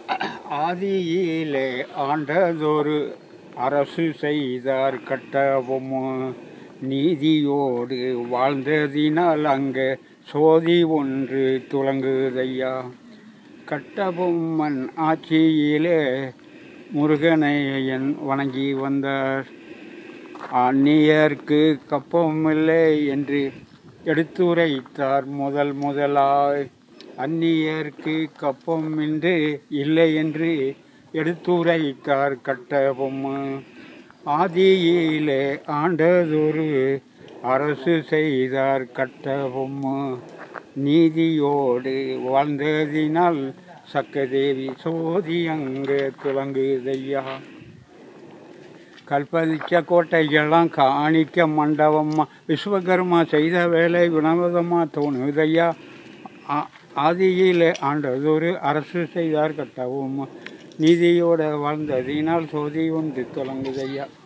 ஆதியிலே ஆண்டதொரு அரசு செய்தார் கட்டவும் நீதியோடு வாழ்ந்ததினால் அங்கே சோதி ஒன்று துலங்குதையா கட்டபொம்மன் ஆட்சியிலே முருகனையன் வணங்கி வந்தார் அந்நியர்க்கு கப்பமில்லை என்று எடுத்துரைத்தார் முதல் முதலாய் அந்நியர்க்கு கப்பம் என்று இல்லை என்று எடுத்துரைத்தார் கட்டபொம்மு ஆதியிலே ஆண்டதொரு அரசு செய்தார் கட்டபொம்மு நீதியோடு வாழ்ந்ததினால் சக்கதேவி சோதி அங்கே துலங்குதையா கல்பதிச்ச கோட்டையெல்லாம் காணிக்க மண்டபமா விஸ்வகர்மா செய்த வேலை வினோதமா தோணுதையா ஆ- ஆதியிலே ஆண்டதொரு அரசு செய்தார் கட்டவும் நீதியோட வாழ்ந்ததினால் சோதி ஒன்று தொடங்குதையா